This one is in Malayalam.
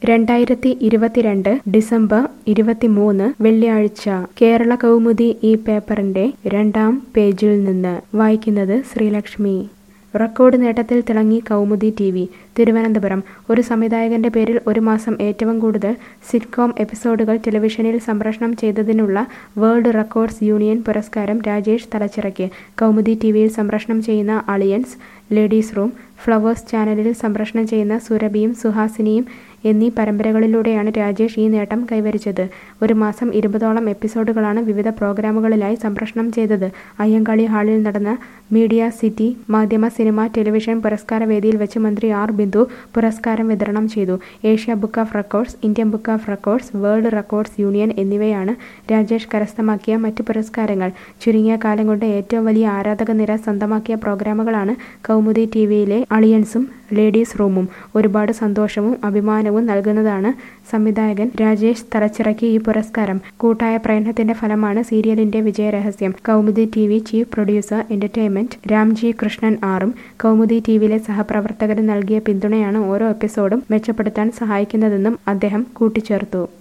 രണ്ടായിരത്തി ഇരുപത്തിരണ്ട് ഡിസംബർ ഇരുപത്തിമൂന്ന് വെള്ളിയാഴ്ച കേരള കൗമുദി ഈ പേപ്പറിന്റെ രണ്ടാം പേജിൽ നിന്ന് വായിക്കുന്നത് ശ്രീലക്ഷ്മി റെക്കോർഡ് നേട്ടത്തിൽ തിളങ്ങി കൗമുദി ടി വി തിരുവനന്തപുരം ഒരു സംവിധായകന്റെ പേരിൽ ഒരു മാസം ഏറ്റവും കൂടുതൽ സിറ്റ്കോം എപ്പിസോഡുകൾ ടെലിവിഷനിൽ സംപ്രേഷണം ചെയ്തതിനുള്ള വേൾഡ് റെക്കോർഡ്സ് യൂണിയൻ പുരസ്കാരം രാജേഷ് തലച്ചിറയ്ക്ക് കൗമുദി ടി വിയിൽ സംപ്രേഷണം ചെയ്യുന്ന അളിയൻസ് ലേഡീസ് റൂം ഫ്ലവേഴ്സ് ചാനലിൽ സംപ്രേഷണം ചെയ്യുന്ന സുരഭിയും സുഹാസിനിയും എന്നീ പരമ്പരകളിലൂടെയാണ് രാജേഷ് ഈ നേട്ടം കൈവരിച്ചത് ഒരു മാസം ഇരുപതോളം എപ്പിസോഡുകളാണ് വിവിധ പ്രോഗ്രാമുകളിലായി സംപ്രേഷണം ചെയ്തത് അയ്യങ്കാളി ഹാളിൽ നടന്ന മീഡിയ സിറ്റി മാധ്യമ സിനിമ ടെലിവിഷൻ പുരസ്കാര വേദിയിൽ വെച്ച് മന്ത്രി ആർ ബിന്ദു പുരസ്കാരം വിതരണം ചെയ്തു Asia book of records Indian book of records world records union എന്നിവയാണ് രാജേഷ് കരസ്ഥമാക്കിയ മറ്റ് പുരസ്കാരങ്ങൾ ചുരുങ്ങിയ കാലം കൊണ്ട് ഏറ്റവും വലിയ ആരാധക നിര സ്വന്തമാക്കിയ പ്രോഗ്രാമുകളാണ് കൗമുദി ടി വിയിലെ അളിയൻസും ലേഡീസ് റൂമും ഒരുപാട് സന്തോഷവും അഭിമാനവും നൽകുന്നതാണ് സംവിധായകൻ രാജേഷ് തലച്ചിറക്കി ഈ പുരസ്കാരം കൂട്ടായ പ്രയത്നത്തിന്റെ ഫലമാണ് സീരിയലിന്റെ വിജയരഹസ്യം Kaumudi T V chief producer entertainment Ramji Krishnan ആറും കൗമുദി ടി വിയിലെ സഹപ്രവർത്തകരും നൽകിയ പിന്തുണയാണ് ഓരോ എപ്പിസോഡും മെച്ചപ്പെടുത്താൻ സഹായിക്കുന്നതെന്നും അദ്ദേഹം കൂട്ടിച്ചേർത്തു